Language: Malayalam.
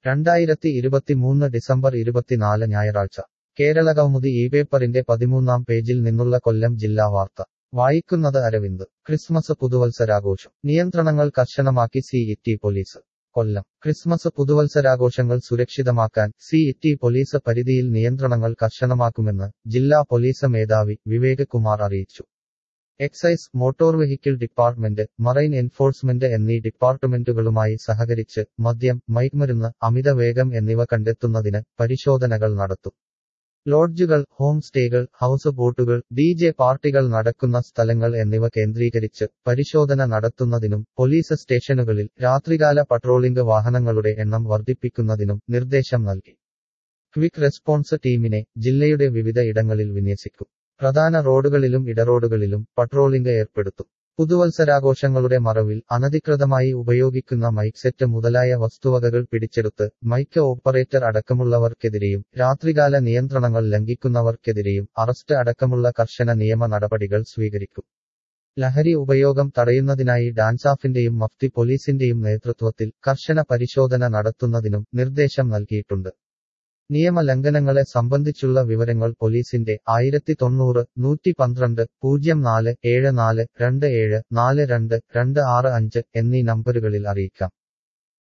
രണ്ടായിരത്തി ഇരുപത്തിമൂന്ന് ഡിസംബർ ഇരുപത്തിനാല് ഞായറാഴ്ച കേരള കൗമുദി ഈ പേപ്പറിന്റെ പതിമൂന്നാം പേജിൽ നിന്നുള്ള കൊല്ലം ജില്ലാ വാർത്ത വായിക്കുന്നത് അരവിന്ദ് ക്രിസ്മസ് പുതുവത്സരാഘോഷം നിയന്ത്രണങ്ങൾ കർശനമാക്കി city police Kollam Christmas പുതുവത്സരാഘോഷങ്ങൾ സുരക്ഷിതമാക്കാൻ സി ഇറ്റി പോലീസ് പരിധിയിൽ നിയന്ത്രണങ്ങൾ കർശനമാക്കുമെന്ന് ജില്ലാ പോലീസ് മേധാവി വിവേക് കുമാർ അറിയിച്ചു excise motor vehicle department marine enforcement എന്നീ ഡിപ്പാർട്ട്മെന്റുകളുമായി സഹകരിച്ച് മദ്യം മയക്കുമരുന്ന് അമിതവേഗം എന്നിവ കണ്ടെത്തുന്നതിന് പരിശോധനകൾ നടത്തും ലോഡ്ജുകൾ ഹോം സ്റ്റേകൾ ഹൌസ് ബോട്ടുകൾ ഡി ജെ പാർട്ടികൾ നടക്കുന്ന സ്ഥലങ്ങൾ എന്നിവ കേന്ദ്രീകരിച്ച് പരിശോധന നടത്തുന്നതിനും പോലീസ് സ്റ്റേഷനുകളിൽ രാത്രികാല പട്രോളിംഗ് വാഹനങ്ങളുടെ എണ്ണം വർദ്ധിപ്പിക്കുന്നതിനും നിർദ്ദേശം നൽകി ക്വിക്ക് റെസ്പോൺസ് ടീമിനെ ജില്ലയുടെ വിവിധ ഇടങ്ങളിൽ വിന്യസിക്കും പ്രധാന റോഡുകളിലും ഇടറോഡുകളിലും പട്രോളിംഗ് ഏർപ്പെടുത്തും പുതുവത്സരാഘോഷങ്ങളുടെ മറവിൽ അനധികൃതമായി ഉപയോഗിക്കുന്ന മൈക്ക് സെറ്റ് മുതലായ വസ്തുവകകൾ പിടിച്ചെടുത്ത് മൈക്ക് ഓപ്പറേറ്റർ അടക്കമുള്ളവർക്കെതിരെയും രാത്രികാല നിയന്ത്രണങ്ങൾ ലംഘിക്കുന്നവർക്കെതിരെയും അറസ്റ്റ് അടക്കമുള്ള കർശന നിയമ നടപടികൾ സ്വീകരിക്കും ലഹരി ഉപയോഗം തടയുന്നതിനായി ഡാൻസാഫിന്റെയും മഫ്തി പോലീസിന്റെയും നേതൃത്വത്തിൽ കർശന പരിശോധന നടത്തുന്നതിനും നിർദ്ദേശം നൽകിയിട്ടുണ്ട് നിയമലംഘനങ്ങളെ സംബന്ധിച്ചുള്ള വിവരങ്ങൾ പോലീസിന്റെ ആയിരത്തി തൊണ്ണൂറ് നൂറ്റി പന്ത്രണ്ട് പൂജ്യം നാല് ഏഴ് നാല് രണ്ട് ഏഴ് നാല് രണ്ട് രണ്ട് ആറ് അഞ്ച് എന്നീ നമ്പറുകളിൽ അറിയിക്കാം